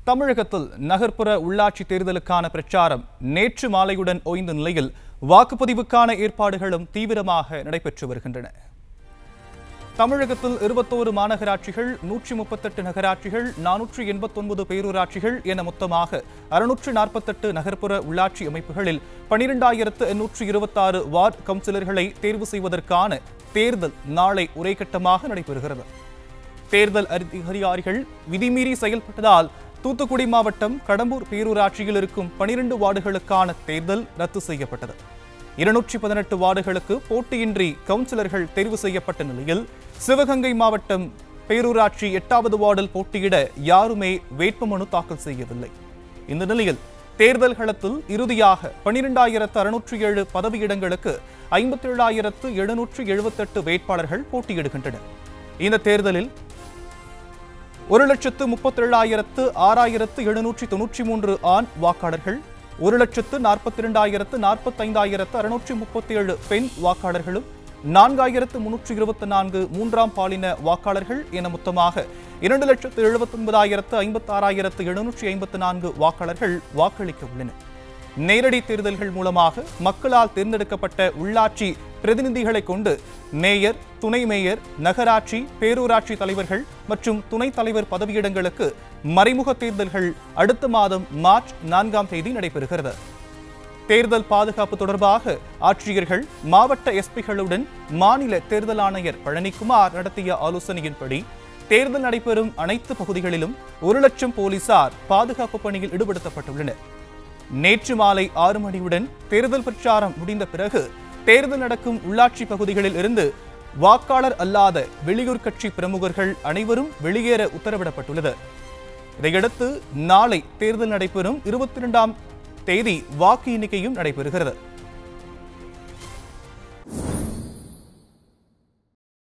தமிழகத்தில் நகர்ப்புற உள்ளாட்சி தேர்தலுக்கான பிரச்சாரம் நேற்று மாலையுடன் ஓய்ந்த நிலையில் வாக்குப்பதிவுக்கான ஏற்பாடுகளும் தீவிரமாக நடைபெற்று வருகின்றன தமிழகத்தில் இருபத்தோரு மாநகராட்சிகள் நூற்றி முப்பத்தெட்டு நகராட்சிகள் நானூற்றி எண்பத்தொன்பது பேரூராட்சிகள் என மொத்தமாக அறுநூற்று நாற்பத்தெட்டு நகர்ப்புற உள்ளாட்சி அமைப்புகளில் பனிரெண்டாயிரத்து எண்ணூற்று இருபத்தாறு வார்டு கவுன்சிலர்களை தேர்வு செய்வதற்கான தேர்தல் நாளை ஒரே கட்டமாக நடைபெறுகிறது தேர்தல் அதிகாரிகள் விதிமீறி செயல்பட்டதால் தூத்துக்குடி மாவட்டம் கடம்பூர் பேரூராட்சியில் இருக்கும் பனிரெண்டு வார்டுகளுக்கான தேர்தல் ரத்து செய்யப்பட்டது இருநூற்றி பதினெட்டு வார்டுகளுக்கு போட்டியின்றி கவுன்சிலர்கள் தேர்வு செய்யப்பட்ட நிலையில் சிவகங்கை மாவட்டம் பேரூராட்சி எட்டாவது வார்டில் போட்டியிட யாருமே வேட்புமனு தாக்கல் செய்யவில்லை இந்த நிலையில் தேர்தல் களத்தில் இறுதியாக பனிரெண்டாயிரத்து அறுநூற்றி ஏழு பதவியிடங்களுக்கு ஐம்பத்தேழாயிரத்து எழுநூற்று எழுபத்தெட்டு வேட்பாளர்கள் போட்டியிடுகின்றனர் இந்த தேர்தலில் ஒரு லட்சத்து முப்பத்தேழாயிரத்து ஆறாயிரத்து எழுநூற்றி தொன்னூற்றி மூன்று ஆண் வாக்காளர்கள் ஒரு லட்சத்து நாற்பத்தி இரண்டாயிரத்து நாற்பத்தைந்தாயிரத்து அறுநூற்றி முப்பத்தி ஏழு பெண் வாக்காளர்களும் நான்காயிரத்து முன்னூற்றி இருபத்தி நான்கு மூன்றாம் பாலின வாக்காளர்கள் என மொத்தமாக இரண்டு லட்சத்து எழுபத்தி ஒன்பதாயிரத்து ஐம்பத்தி ஆறாயிரத்து எழுநூற்றி ஐம்பத்தி நான்கு வாக்காளர்கள் வாக்களிக்க உள்ளனர் நேரடி தேர்தல்கள் மூலமாக மக்களால் தேர்ந்தெடுக்கப்பட்ட உள்ளாட்சி பிரதிநிதிகளை கொண்டு மேயர் துணை மேயர் நகராட்சி பேரூராட்சி தலைவர்கள் மற்றும் துணைத் தலைவர் பதவியிடங்களுக்கு மறைமுக தேர்தல்கள் அடுத்த மாதம் மார்ச் நான்காம் தேதி நடைபெறுகிறது தேர்தல் பாதுகாப்பு தொடர்பாக ஆட்சியர்கள் மாவட்ட எஸ்பிகளுடன் மாநில தேர்தல் ஆணையர் பழனிக்குமார் நடத்திய ஆலோசனையின்படி தேர்தல் நடைபெறும் அனைத்து பகுதிகளிலும் ஒரு லட்சம் போலீசார் பாதுகாப்பு பணியில் ஈடுபடுத்தப்பட்டுள்ளனர் நேற்று மாலை ஆறு மணியுடன் தேர்தல் பிரச்சாரம் முடிந்த பிறகு தேர்தல் நடக்கும் உள்ளாட்சி பகுதிகளில் இருந்து வாக்காளர் அல்லாத வெளியூர் கட்சி பிரமுகர்கள் அனைவரும் வெளியேற உத்தரவிடப்பட்டுள்ளது இதையடுத்து நாளை தேர்தல் நடைபெறும் இருபத்தி இரண்டாம் தேதி வாக்கு எண்ணிக்கையும் நடைபெறுகிறது